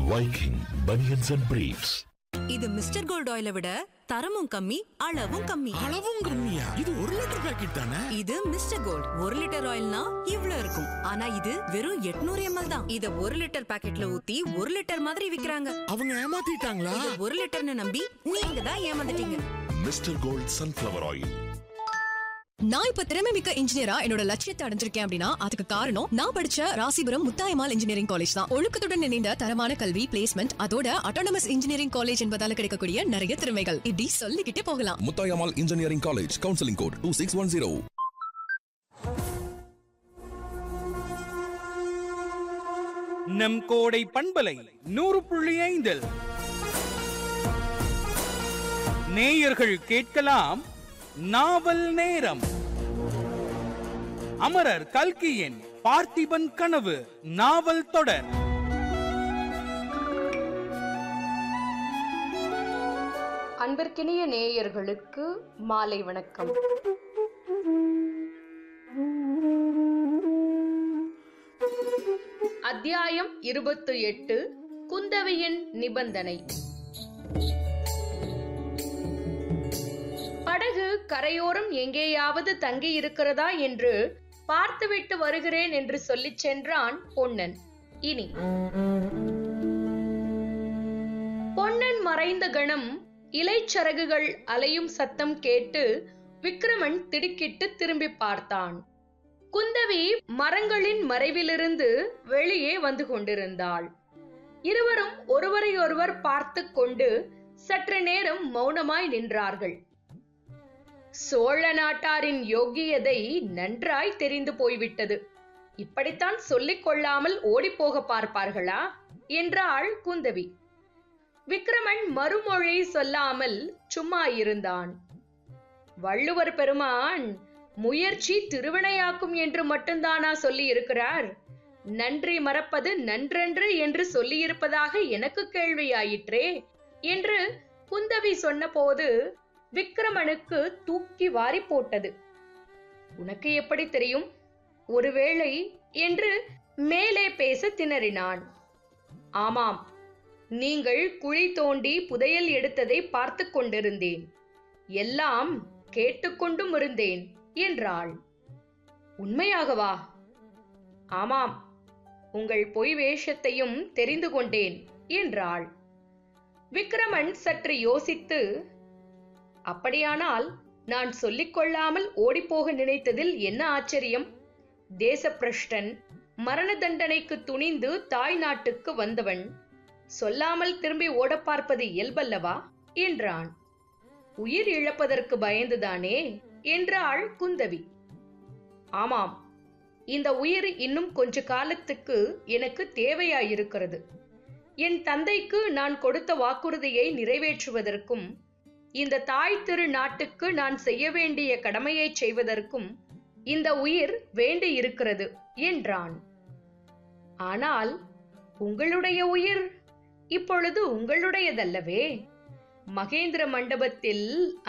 Viking Bunions and Briefs. இது mister Gold ஆயிலை விட தரமும் கம்மி அளவும் கம்மி அளவும் கம்மியா இது ஒரு லிட்டர் பாக்கெட் தானே இது மிஸ்டர் கோல்ட் ஒரு லிட்டர் ஆயில்னா இவ்ளோ இருக்கும் ஆனா இது வெறும் 800 எம்எல் தான் இத ஒரு லிட்டர் பாக்கெட்ல ஊத்தி ஒரு லிட்டர் மாதிரி விக்கிறாங்க அவங்க ஏமாத்திட்டாங்களா இத ஒரு லிட்டர்னு நம்பி நீங்க தான் ஏமாந்துட்டீங்க Mr. Gold Sunflower Oil. நான் இப்ப திறமை மிக்க இன்ஜினியரா என்னோட லட்சியத்தை அடைஞ்சிருக்கேன் அப்படின்னா அதுக்கு காரணம் நான் படிச்ச ராசிபுரம் முத்தாயமால் இன்ஜினியரிங் காலேஜ் தான் ஒழுக்கத்துடன் இணைந்த தரமான கல்வி பிளேஸ்மெண்ட் அதோட அட்டானமஸ் இன்ஜினியரிங் காலேஜ் என்பதால கிடைக்கக்கூடிய நிறைய திறமைகள் இப்படி சொல்லிக்கிட்டே போகலாம் Muthayammal engineering college counselling code two six one zero நம் கோடை பண்பலை நூறு புள்ளி ஐந்தில் நேயர்கள் கேட்கலாம் நாவல் நேரம் அமரர் கல்கியின் பார்த்திபன் கனவு நாவல் தொடர் அன்பிற்கினிய நேயர்களுக்கு மாலை வணக்கம் அத்தியாயம் இருபத்து எட்டு குந்தவையின் நிபந்தனை படகு கரையோரம் எங்கேயாவது தங்கி இருக்கிறதா என்று பார்த்துவிட்டு வருகிறேன் என்று சொல்லிச் சென்றான் பொன்னன் இனி பொன்னன் மறைந்த கணம் இலைச்சரகுகள் அலையும் சத்தம் கேட்டு விக்ரமன் திடுக்கிட்டு திரும்பி பார்த்தான் குந்தவி மரங்களின் மறைவிலிருந்து வெளியே வந்து கொண்டிருந்தாள் இருவரும் ஒருவரையொருவர் பார்த்து கொண்டு சற்று நேரம் மௌனமாய் நின்றார்கள் சோழ நாட்டாரின் யோகியதை நன்றாய் தெரிந்து போய்விட்டது இப்படித்தான் சொல்லிக் கொள்ளாமல் ஓடிப்போக பார்ப்பார்களா என்றாள் குந்தவி விக்ரமன் மறுமொழி சொல்லாமல் சும்மா இருந்தான் வள்ளுவர் பெருமான் முயற்சி திருவினையாக்கும் என்று மட்டும்தானா சொல்லி இருக்கிறார் நன்றி மறப்பது நன்றன்று என்று சொல்லியிருப்பதாக எனக்கு கேள்வியாயிற்றே என்று குந்தவி சொன்னபோது விக்ரமனுக்கு தூக்கி வாரி போட்டது உனக்கு எப்படி தெரியும் ஒருவேளை என்று மேலே பேச திணறினான் ஆமாம் நீங்கள் குழி தோண்டி புதையல் எடுத்ததை பார்த்து கொண்டிருந்தேன் எல்லாம் கேட்டுக்கொண்டும் இருந்தேன் என்றாள் உண்மையாகவா ஆமாம் உங்கள் பொய் வேஷத்தையும் தெரிந்து கொண்டேன் என்றாள் விக்ரமன் சற்று யோசித்து அப்படியானால் நான் சொல்லிக் கொள்ளாமல் ஓடிப்போக நினைத்ததில் என்ன ஆச்சரியம் தேசப்பிரஷ்டன் மரண தண்டனைக்கு துணிந்து தாய் நாட்டுக்கு வந்தவன் சொல்லாமல் திரும்பி ஓடப் பார்ப்பது இயல்பல்லவா என்றான் உயிர் இழப்பதற்கு பயந்துதானே என்றாள் குந்தவி ஆமாம் இந்த உயிர் இன்னும் கொஞ்ச காலத்துக்கு எனக்கு தேவையாயிருக்கிறது என் தந்தைக்கு நான் கொடுத்த வாக்குறுதியை நிறைவேற்றுவதற்கும் இந்த தாய் திரு நாட்டுக்கு நான் செய்ய வேண்டிய கடமையை செய்வதற்கும் இந்த உயிர் வேண்டி இருக்கிறது என்றான் ஆனால் உங்களுடைய உயிர் இப்பொழுது உங்களுடையதல்லவே மகேந்திர மண்டபத்தில்